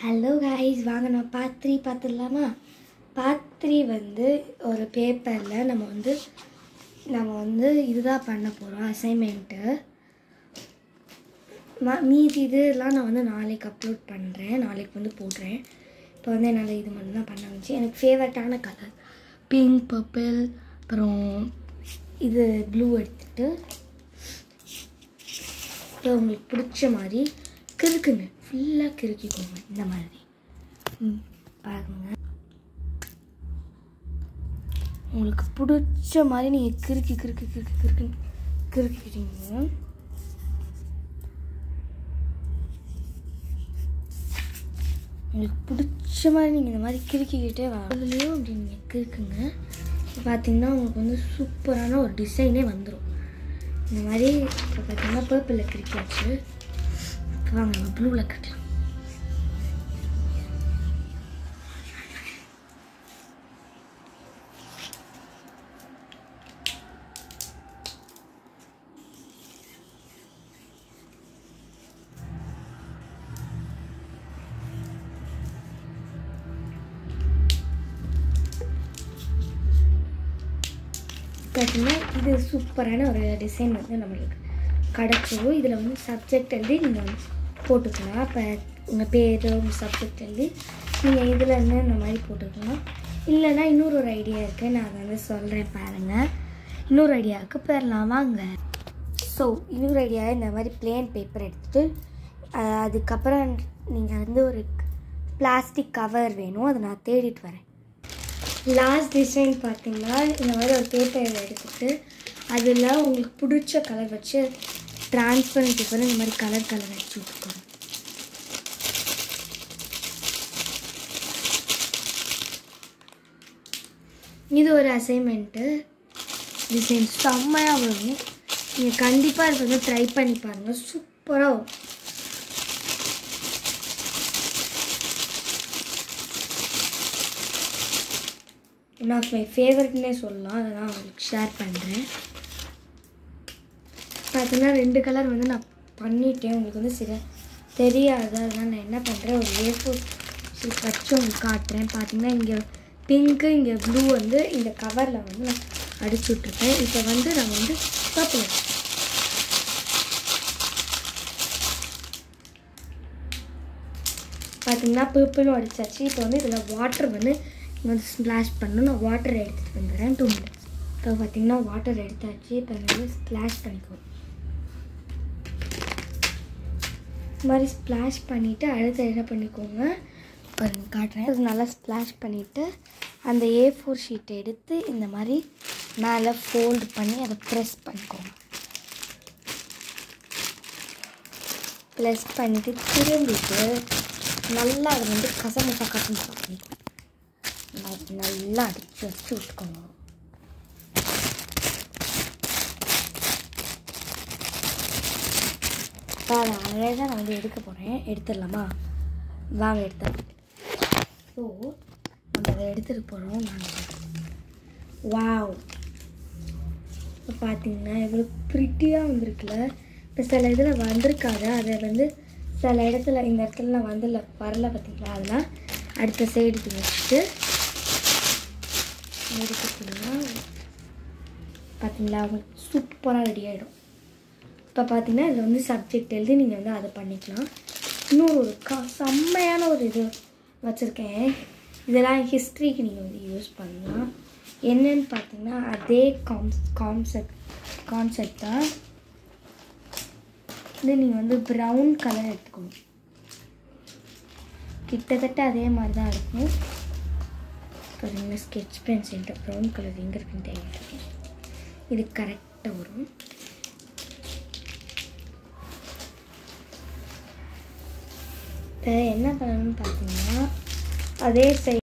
hello guys வாங்க நான் part three பார்த்துடலாமா பார்ட் த்ரீ வந்து ஒரு பேப்பரில் நம்ம வந்து நம்ம வந்து இதுதான் பண்ண போகிறோம் அசைன்மெண்ட்டு ம மீதி இதெல்லாம் நான் வந்து நாளைக்கு அப்லோட் பண்ணுறேன் நாளைக்கு வந்து போடுறேன் இப்போ வந்து என்னால் இது மட்டும் தான் பண்ண வந்துச்சு எனக்கு ஃபேவரட்டான கலர் பிங்க் பர்பிள் அப்புறம் இது ப்ளூ எடுத்துகிட்டு இப்போ உங்களுக்கு பிடிச்ச மாதிரி கிறுக்குங்க ஃபுல்லாக கிறுக்கிக்கோங்க இந்த மாதிரி ம் பாருங்க உங்களுக்கு பிடிச்ச மாதிரி நீங்கள் கிறுக்கி கிறுக்கி கிறுக்கி கிறுக்கி கிறுக்கிட்டீங்க உங்களுக்கு பிடிச்ச மாதிரி நீங்கள் இந்த மாதிரி கிறுக்கிக்கிட்டே வரதுலேயும் அப்படி நீங்கள் கிறுக்குங்க பார்த்தீங்கன்னா உங்களுக்கு வந்து சூப்பரான ஒரு டிசைனே வந்துடும் இந்த மாதிரி இப்போ பார்த்தீங்கன்னா பர்பிளில் கிரிக்காச்சு வாங்க நம்ம ப்ளூவில் கிரிக்கலாம் பார்த்தீங்கன்னா இது சூப்பரான ஒரு டிசைன் வந்து நம்மளுக்கு கிடச்சிரும் இதில் வந்து சப்ஜெக்ட் எழுதி நீங்கள் வந்து போட்டுக்கலாம் இப்போ உங்கள் பேர் உங்கள் சப்ஜெக்ட் எழுதி நீங்கள் இதில் இருந்து இந்த மாதிரி போட்டுக்கலாம் இல்லைன்னா இன்னொரு ஒரு ஐடியா இருக்குது நான் அதை வந்து சொல்கிறேன் பாருங்கள் இன்னொரு ஐடியா இருக்குது பேரலாம் வாங்க ஸோ இன்னொரு ஐடியா இந்த மாதிரி பிளேன் பேப்பர் எடுத்துகிட்டு அதுக்கப்புறம் நீங்கள் வந்து ஒரு பிளாஸ்டிக் கவர் வேணும் அதை நான் தேடிட்டு வரேன் லாஸ்ட் டிசைன் பார்த்தீங்கன்னா இந்த மாதிரி ஒரு பேப்பர் எடுத்துட்டு அதில் உங்களுக்கு பிடிச்ச கலர் வச்சு டிரான்ஸ்பரண்ட் பேப்பர் இந்த மாதிரி கலர் கலர் வச்சு விட்டுக்கோங்க இது ஒரு அசைன்மெண்ட்டு டிசைன் செம்மையாக வரும் நீங்கள் கண்டிப்பாக இது வந்து ட்ரை பண்ணி பாருங்கள் சூப்பராக வரும் ஒன் ஆஃப் மை ஃபேவரட்னே சொல்லலாம் அதை நான் உங்களுக்கு ஷேர் பண்ணுறேன் பார்த்தீங்கன்னா ரெண்டு கலர் வந்து நான் பண்ணிட்டேன் உங்களுக்கு வந்து சில தெரியாது அதனால் நான் என்ன பண்ணுறேன் ஒரு ஏ ஃபோர் ஷீட் வச்சு உங்களுக்கு காட்டுறேன் பார்த்தீங்கன்னா இங்கே பிங்க்கு இங்கே ப்ளூ வந்து இந்த கவரில் வந்து நான் அடிச்சு விட்ருக்கேன் இப்போ வந்து நான் வந்து பர்பிள் பார்த்தீங்கன்னா பர்பிளும் அடிச்சாச்சு இப்போ வந்து இதில் வாட்டர் வந்து இங்கே வந்து ஸ்ப்ளாஷ் பண்ணணும் நான் வாட்டர் எடுத்துகிட்டு வந்துடுறேன் டூ மினிட்ஸ் இப்போ பார்த்தீங்கன்னா வாட்டர் எடுத்தாச்சு இப்போ வந்து ஸ்ப்ளாஷ் பண்ணிக்கோ இந்த மாதிரி ஸ்ப்ளாஷ் பண்ணிவிட்டு அடுத்து என்ன பண்ணிக்கோங்க பாருங்க காட்டுறேன் இது நல்லா ஸ்ப்ளாஷ் பண்ணிவிட்டு அந்த ஏ ஃபோர் ஷீட்டை எடுத்து இந்த மாதிரி மேலே ஃபோல்டு பண்ணி அதை ப்ரெஸ் பண்ணிக்கோங்க ப்ரெஸ் பண்ணிவிட்டு திரும்பிட்டு நல்லா அது வந்து கசமுசா கசமுசா பண்ணிக்கணும் ந- நல்லா அடிச்சு வச்சு விட்டுக்கோங்க இப்போ அதை அழகாக நான் வந்து எடுக்க போகிறேன் எடுத்துடலாமா வாங்க எடுத்துடலாம் ஸோ நம்ம அதை எடுத்துகிட்டு போகிறோம் நாங்கள் வாவ் இப்போ பார்த்தீங்கன்னா எவ்வளோ ப்ரிட்டியாக வந்திருக்குல்ல இப்போ சில இதில் வந்திருக்காது அதை வந்து சில இடத்துல இந்த இடத்துல நான் வந்து வரல பார்த்தீங்களா அதெல்லாம் அடுத்த சைடுக்கு வச்சுட்டு எடுத்துக்கிட்டிங்கன்னா பார்த்தீங்களா உங்களுக்கு சூப்பராக ரெடி ஆகிடும் இப்போ பார்த்தீங்கன்னா இதில் வந்து சப்ஜெக்ட் எழுதி நீங்கள் வந்து அதை பண்ணிக்கலாம் இன்னொரு ஒரு கா செம்மையான ஒரு இது வச்சுருக்கேன் இதெல்லாம் ஹிஸ்ட்ரிக்கு நீங்கள் வந்து யூஸ் பண்ணலாம் என்னன்னு பார்த்தீங்கன்னா அதே கான்ஸ் கான்செப்ட் கான்செப்ட் தான் இது நீங்கள் வந்து ப்ரௌன் கலர் எடுத்துக்கணும் கிட்டத்தட்ட அதே மாதிரி தான் இருக்கும் பாருங்க ஸ்கெட்ச் பென்சில்கிட்ட ப்ரௌன் கலர் எங்கே இருக்குன்னு தெரியல இது கரெக்டாக வரும் இப்போ என்ன பண்ணணும்னு பார்த்தீங்கன்னா அதே சைடு